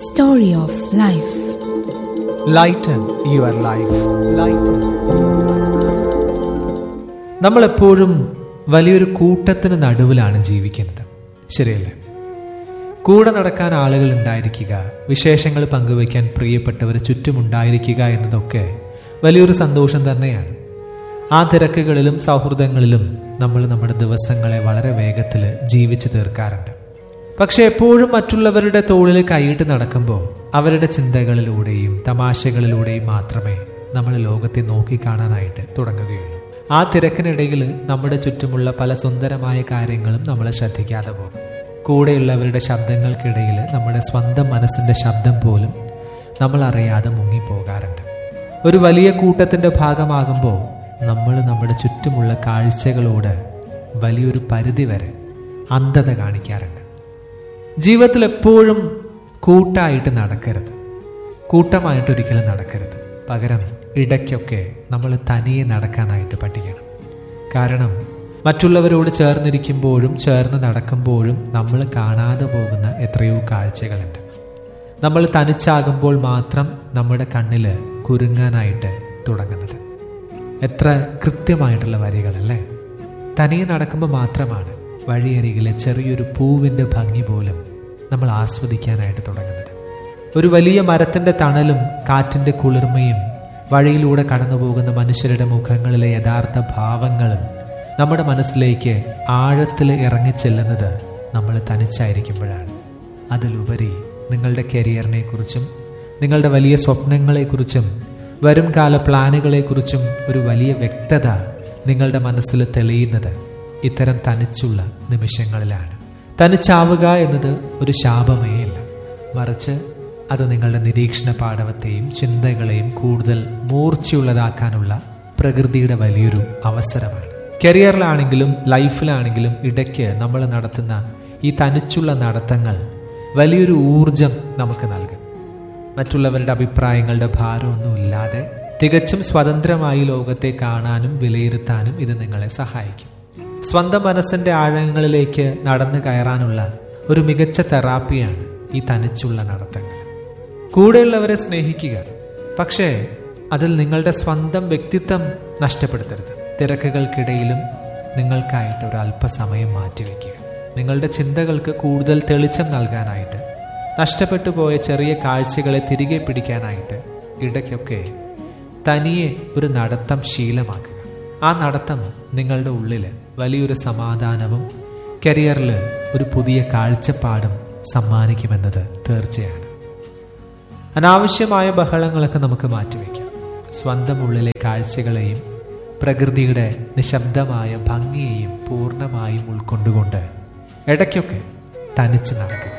Story of Life. Lighten your life lighten നമ്മളെപ്പോഴും വലിയൊരു കൂട്ടത്തിന് നടുവിലാണ് ജീവിക്കുന്നത് ശരിയല്ലേ കൂടെ നടക്കാൻ ആളുകൾ ഉണ്ടായിരിക്കുക വിശേഷങ്ങൾ പങ്കുവയ്ക്കാൻ പ്രിയപ്പെട്ടവർ ചുറ്റുമുണ്ടായിരിക്കുക എന്നതൊക്കെ വലിയൊരു സന്തോഷം തന്നെയാണ് ആ തിരക്കുകളിലും സൗഹൃദങ്ങളിലും നമ്മൾ നമ്മുടെ ദിവസങ്ങളെ വളരെ വേഗത്തിൽ ജീവിച്ചു തീർക്കാറുണ്ട് പക്ഷെ എപ്പോഴും മറ്റുള്ളവരുടെ തോളിൽ കൈയിട്ട് നടക്കുമ്പോൾ അവരുടെ ചിന്തകളിലൂടെയും തമാശകളിലൂടെയും മാത്രമേ നമ്മൾ ലോകത്തെ നോക്കിക്കാണാനായിട്ട് തുടങ്ങുകയുള്ളൂ ആ തിരക്കിനിടയിൽ നമ്മുടെ ചുറ്റുമുള്ള പല സുന്ദരമായ കാര്യങ്ങളും നമ്മളെ ശ്രദ്ധിക്കാതെ പോകും കൂടെയുള്ളവരുടെ ശബ്ദങ്ങൾക്കിടയിൽ നമ്മുടെ സ്വന്തം മനസ്സിന്റെ ശബ്ദം പോലും നമ്മൾ അറിയാതെ മുങ്ങിപ്പോകാറുണ്ട് ഒരു വലിയ കൂട്ടത്തിന്റെ ഭാഗമാകുമ്പോൾ നമ്മൾ നമ്മുടെ ചുറ്റുമുള്ള കാഴ്ചകളോട് വലിയൊരു പരിധി വരെ അന്ധത കാണിക്കാറുണ്ട് ജീവിതത്തിൽ എപ്പോഴും കൂട്ടായിട്ട് നടക്കരുത് കൂട്ടമായിട്ട് ഒരിക്കലും നടക്കരുത് പകരം ഇടയ്ക്കൊക്കെ നമ്മൾ തനിയെ നടക്കാനായിട്ട് പഠിക്കണം കാരണം മറ്റുള്ളവരോട് ചേർന്നിരിക്കുമ്പോഴും ചേർന്ന് നടക്കുമ്പോഴും നമ്മൾ കാണാതെ പോകുന്ന എത്രയോ കാഴ്ചകളുണ്ട് നമ്മൾ തനിച്ചാകുമ്പോൾ മാത്രം നമ്മുടെ കണ്ണിൽ കുരുങ്ങാനായിട്ട് തുടങ്ങുന്നത് എത്ര കൃത്യമായിട്ടുള്ള വരികളല്ലേ തനിയെ നടക്കുമ്പോൾ മാത്രമാണ് വഴിയരികിലെ ചെറിയൊരു പൂവിൻ്റെ ഭംഗി പോലും നമ്മൾ ആസ്വദിക്കാനായിട്ട് തുടങ്ങുന്നത് ഒരു വലിയ മരത്തിൻ്റെ തണലും കാറ്റിൻ്റെ കുളിർമയും വഴിയിലൂടെ കടന്നു പോകുന്ന മനുഷ്യരുടെ മുഖങ്ങളിലെ യഥാർത്ഥ ഭാവങ്ങളും നമ്മുടെ മനസ്സിലേക്ക് ആഴത്തിൽ ഇറങ്ങിച്ചെല്ലുന്നത് നമ്മൾ തനിച്ചായിരിക്കുമ്പോഴാണ് അതിലുപരി നിങ്ങളുടെ കരിയറിനെ കുറിച്ചും നിങ്ങളുടെ വലിയ സ്വപ്നങ്ങളെക്കുറിച്ചും വരും കാല പ്ലാനുകളെക്കുറിച്ചും ഒരു വലിയ വ്യക്തത നിങ്ങളുടെ മനസ്സിൽ തെളിയുന്നത് ഇത്തരം തനിച്ചുള്ള നിമിഷങ്ങളിലാണ് തനിച്ചാവുക എന്നത് ഒരു ശാപമേ അല്ല മറിച്ച് അത് നിങ്ങളുടെ നിരീക്ഷണ പാടവത്തെയും ചിന്തകളെയും കൂടുതൽ മൂർച്ചയുള്ളതാക്കാനുള്ള പ്രകൃതിയുടെ വലിയൊരു അവസരമാണ് കരിയറിലാണെങ്കിലും ലൈഫിലാണെങ്കിലും ഇടയ്ക്ക് നമ്മൾ നടത്തുന്ന ഈ തനിച്ചുള്ള നടത്തങ്ങൾ വലിയൊരു ഊർജം നമുക്ക് നൽകും മറ്റുള്ളവരുടെ അഭിപ്രായങ്ങളുടെ ഭാരമൊന്നുമില്ലാതെ തികച്ചും സ്വതന്ത്രമായി ലോകത്തെ കാണാനും വിലയിരുത്താനും ഇത് നിങ്ങളെ സഹായിക്കും സ്വന്തം മനസ്സിന്റെ ആഴങ്ങളിലേക്ക് നടന്നു കയറാനുള്ള ഒരു മികച്ച തെറാപ്പിയാണ് ഈ തനിച്ചുള്ള നടത്തങ്ങൾ കൂടെയുള്ളവരെ സ്നേഹിക്കുക പക്ഷേ അതിൽ നിങ്ങളുടെ സ്വന്തം വ്യക്തിത്വം നഷ്ടപ്പെടുത്തരുത് തിരക്കുകൾക്കിടയിലും നിങ്ങൾക്കായിട്ട് ഒരു അല്പസമയം മാറ്റിവെക്കുക നിങ്ങളുടെ ചിന്തകൾക്ക് കൂടുതൽ തെളിച്ചം നൽകാനായിട്ട് നഷ്ടപ്പെട്ടു പോയ ചെറിയ കാഴ്ചകളെ തിരികെ പിടിക്കാനായിട്ട് ഇടയ്ക്കൊക്കെ തനിയെ ഒരു നടത്തം ശീലമാക്കുക ആ നടത്തം നിങ്ങളുടെ ഉള്ളിൽ വലിയൊരു സമാധാനവും കരിയറിൽ ഒരു പുതിയ കാഴ്ചപ്പാടും സമ്മാനിക്കുമെന്നത് തീർച്ചയാണ് അനാവശ്യമായ ബഹളങ്ങളൊക്കെ നമുക്ക് മാറ്റിവെക്കാം സ്വന്തം ഉള്ളിലെ കാഴ്ചകളെയും പ്രകൃതിയുടെ നിശബ്ദമായ ഭംഗിയെയും പൂർണ്ണമായും ഉൾക്കൊണ്ടുകൊണ്ട് ഇടയ്ക്കൊക്കെ തനിച്ച് നടക്കുക